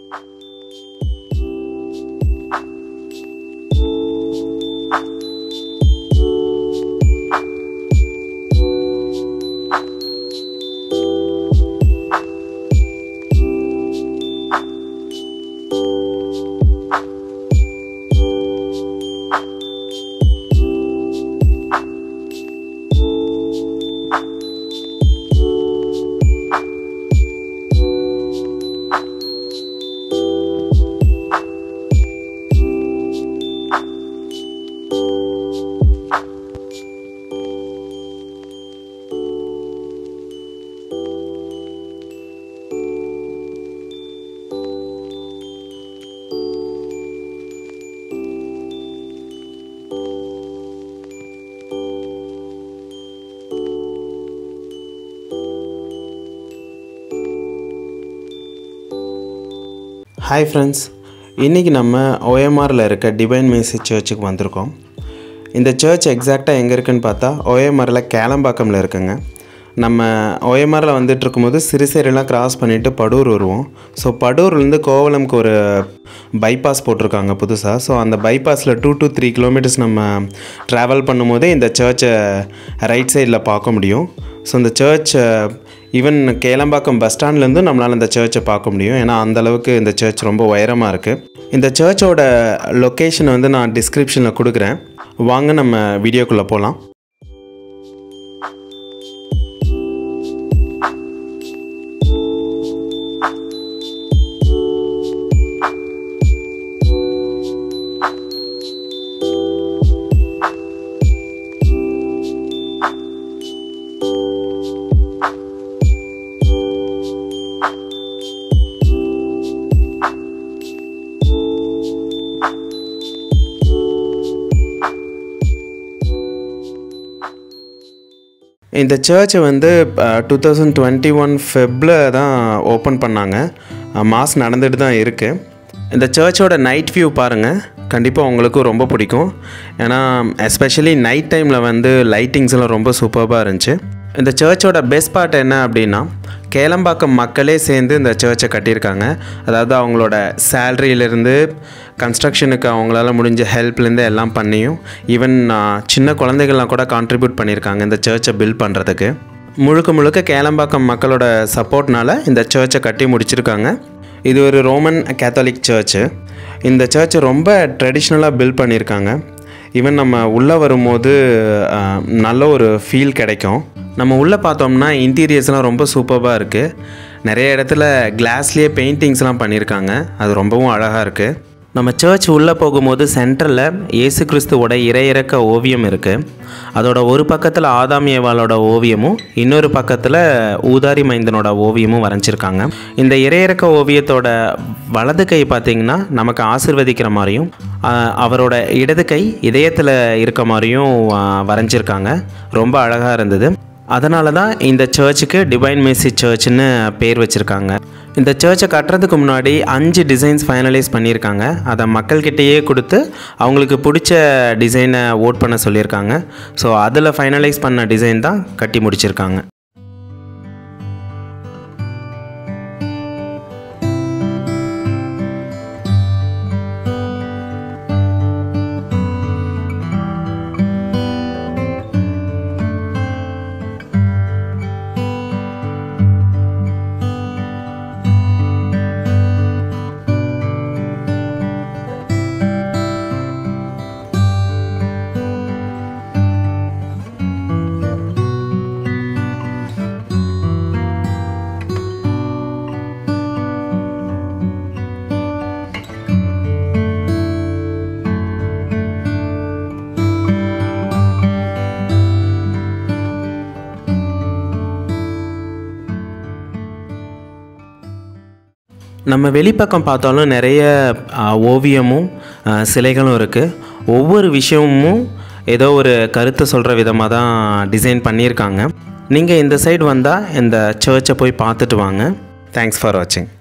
hi friends இன்றைக்கி நம்ம ஓஎம்ஆரில் இருக்க டிவைன் மேசி சர்ச்சுக்கு வந்திருக்கோம் இந்த சர்ச் எக்ஸாக்டாக எங்கே இருக்குன்னு பார்த்தா ஓஎம்ஆரில் கேளம்பாக்கமில் இருக்குங்க நம்ம ஓஎம்ஆரில் வந்துட்டு இருக்கும்போது சிறுசேரிலாம் கிராஸ் பண்ணிவிட்டு படூர் வருவோம் ஸோ படூர்லேருந்து கோவளம்க்கு ஒரு பைபாஸ் போட்டிருக்காங்க புதுசாக ஸோ அந்த பைபாஸில் டூ டு த்ரீ கிலோமீட்டர்ஸ் நம்ம ட்ராவல் பண்ணும்போதே இந்த சர்ச்சை ரைட் சைடில் பார்க்க முடியும் ஸோ இந்த சர்ச் ஈவன் கேளம்பாக்கம் பஸ் ஸ்டாண்ட்லேருந்து நம்மளால் இந்த சர்ச்சை பார்க்க முடியும் ஏன்னா அந்த அளவுக்கு இந்த சர்ச் ரொம்ப உயரமாக இருக்குது இந்த சர்ச்சோட லொக்கேஷன் வந்து நான் டிஸ்கிரிப்ஷனில் கொடுக்குறேன் வாங்க நம்ம வீடியோக்குள்ளே போகலாம் இந்த சர்ச்சை வந்து டூ தௌசண்ட் டுவெண்ட்டி ஒன் ஃபெப்பில் தான் ஓப்பன் பண்ணாங்க மாஸ் நடந்துட்டு தான் இருக்குது இந்த சர்ச்சோட நைட் வியூ பாருங்கள் கண்டிப்பாக உங்களுக்கும் ரொம்ப பிடிக்கும் ஏன்னா எஸ்பெஷலி நைட் டைமில் வந்து லைட்டிங்ஸ் எல்லாம் ரொம்ப சூப்பராக இருந்துச்சு இந்த சர்ச்சோட பெஸ்ட் பார்ட் என்ன அப்படின்னா கேளம்பாக்கம் மக்களே சேர்ந்து இந்த சர்ச்சை கட்டியிருக்காங்க அதாவது அவங்களோட சேல்ரியிலேருந்து கன்ஸ்ட்ரக்ஷனுக்கு அவங்களால முடிஞ்ச ஹெல்ப்லேருந்து எல்லாம் பண்ணியும் ஈவன் சின்ன குழந்தைகள்லாம் கூட கான்ட்ரிபியூட் பண்ணியிருக்காங்க இந்த சர்ச்சை பில்ட் பண்ணுறதுக்கு முழுக்க முழுக்க கேளம்பாக்கம் மக்களோட சப்போர்ட்னால இந்த சர்ச்சை கட்டி முடிச்சிருக்காங்க இது ஒரு ரோமன் கேத்தாலிக் சர்ச்சு இந்த சர்ச்சை ரொம்ப ட்ரெடிஷ்னலாக பில்ட் பண்ணியிருக்காங்க ஈவன் நம்ம உள்ளே வரும்போது அஹ், நல்ல ஒரு ஃபீல் கிடைக்கும் நம்ம உள்ளே பார்த்தோம்னா இன்டீரியர்ஸ்லாம் ரொம்ப சூப்பராக இருக்குது நிறைய இடத்துல கிளாஸ்லேயே பெயிண்டிங்ஸ்லாம் பண்ணியிருக்காங்க அது ரொம்பவும் அழகாக இருக்குது நம்ம சர்ச் உள்ளே போகும்போது சென்டரில் இயேசு கிறிஸ்துவோட இறையிறக்க ஓவியம் இருக்குது அதோட ஒரு பக்கத்தில் ஆதாம் ஏவாளோட ஓவியமும் இன்னொரு பக்கத்தில் ஊதாரி மைந்தனோட ஓவியமும் வரைஞ்சிருக்காங்க இந்த இறையிறக்க ஓவியத்தோட வலது கை பார்த்திங்கன்னா நமக்கு ஆசிர்வதிக்கிற மாதிரியும் ஆஹ், அவரோட இடது கை இதயத்தில் இருக்க மாதிரியும் ஆஹ், வரைஞ்சிருக்காங்க ரொம்ப அழகாக இருந்தது அதனால தான் இந்த சர்ச்சுக்கு டிவைன் மேசி சர்ச்னு பேர் வச்சுருக்காங்க இந்த சர்ச்சை கட்டுறதுக்கு முன்னாடி அஞ்சு டிசைன்ஸ் ஃபைனலைஸ் பண்ணியிருக்காங்க அதை மக்கள்கிட்டயே கொடுத்து அவங்களுக்கு பிடிச்ச டிசைனை ஓட் பண்ண சொல்லியிருக்காங்க ஸோ அதில் ஃபைனலைஸ் பண்ண டிசைன் தான் கட்டி முடிச்சிருக்காங்க நம்ம வெளிப்பக்கம் பார்த்தாலும் நிறைய ஆ, ஓவியமும் ஆ, சிலைகளும் இருக்குது ஒவ்வொரு விஷயமும் ஏதோ ஒரு கருத்தை சொல்கிற விதமாக தான் டிசைன் பண்ணியிருக்காங்க நீங்கள் இந்த சைடு வந்தால் இந்த சர்ச்சை போய் பார்த்துட்டு வாங்க தேங்க்ஸ் ஃபார் வாட்சிங்